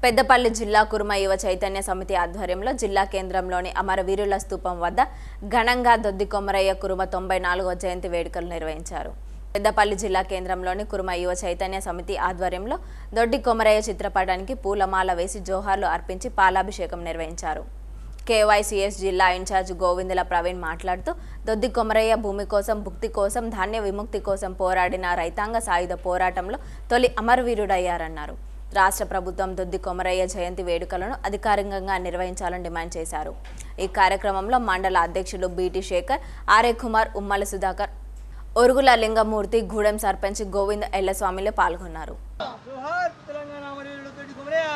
పెద్దపల్లి జిల్లా కురుమ యువ చైతన్య సమితి ఆధ్వర్యంలో జిల్లా కేంద్రంలోని అమరవీరుల స్తూపం వద్ద ఘనంగా దొద్ది కొమరయ్య కురుమ తొంభై నాలుగవ జయంతి వేడుకలు నిర్వహించారు పెద్దపల్లి జిల్లా కేంద్రంలోని కురుమ యువ చైతన్య సమితి ఆధ్వర్యంలో దొడ్డి కొమరయ్య చిత్రపటానికి పూలమాల వేసి జోహార్లు అర్పించి పాలాభిషేకం నిర్వహించారు కేవైసీఎస్ జిల్లా ఇన్ఛార్జ్ గోవిందుల ప్రవీణ్ మాట్లాడుతూ దొద్ది కొమరయ్య భూమి కోసం భుక్తి కోసం ధాన్య విముక్తి కోసం పోరాడిన రైతాంగ సాయుధ పోరాటంలో తొలి అమరవీరుడయ్యారన్నారు రాష్ట్ర ప్రభుత్వం దొద్ది కొమరయ్య జయంతి వేడుకలను అధికారికంగా నిర్వహించాలని డిమాండ్ చేశారు ఈ కార్యక్రమంలో మండల అధ్యక్షులు బీటీ శేఖర్ ఆర్ఏ కుమార్ ఉమ్మల సుధాకర్ ఒరుగుల లింగమూర్తి గూడెం సర్పంచ్ గోవింద్ ఎల్లస్వామిలు పాల్గొన్నారు జోహార్ తెలంగాణ అమరవీరుడు తోటి కుమరయ్య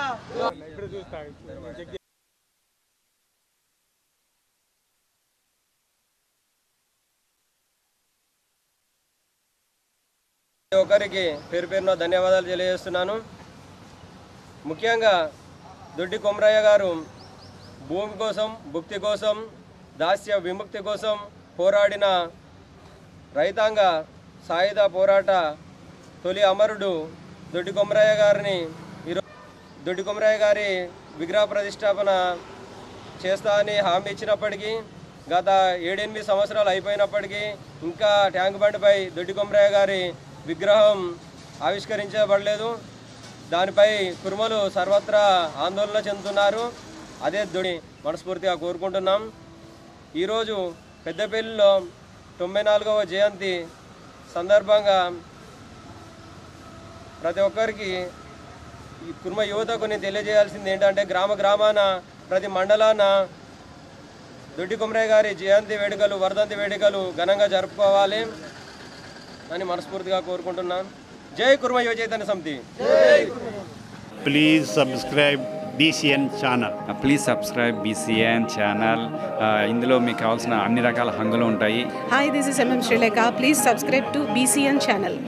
ప్రతి ఒక్కరికి పేరు పేరున ధన్యవాదాలు తెలియజేస్తున్నాను ముఖ్యంగా దొడ్డి కొమరయ్య గారు భూమి కోసం భుక్తి కోసం దాస్య విముక్తి కోసం పోరాడిన రైతాంగ సాయుధ పోరాట తొలి అమరుడు దొడ్డి కొమరయ్య గారిని ఈరోజు దొడ్డి కొమరయ్య గారి విగ్రహ ప్రతిష్టాపన చేస్తా అని హామీ ఇచ్చినప్పటికీ గత ఏడెనిమిది సంవత్సరాలు అయిపోయినప్పటికీ ఇంకా ట్యాంక్ బండ్పై దొడ్డి కొమరయ్య గారి విగ్రహం ఆవిష్కరించబడలేదు దానిపై కుర్మలు సర్వత్రా ఆందోళన చెందుతున్నారు అదే దొడి మనస్ఫూర్తిగా కోరుకుంటున్నాం ఈరోజు పెద్దపల్లిలో తొంభై నాలుగవ జయంతి సందర్భంగా ప్రతి ఒక్కరికి ఈ కుర్మ యువతకు నేను తెలియజేయాల్సింది ఏంటంటే గ్రామ గ్రామాన ప్రతి మండలాన దొడ్డి కుమరయ్య గారి జయంతి వేడుకలు వర్ధంతి వేడుకలు ఘనంగా జరుపుకోవాలి అని మనస్ఫూర్తిగా కోరుకుంటున్నాను జై కుర్మ Yuva Chaitanya Samiti please subscribe BCN channel please subscribe BCN channel ఇందులో మీకు కావాల్సిన అన్ని రకాల హంగులు ఉంటాయి Hi, this is MM Sri Lanka. Please subscribe to BCN channel.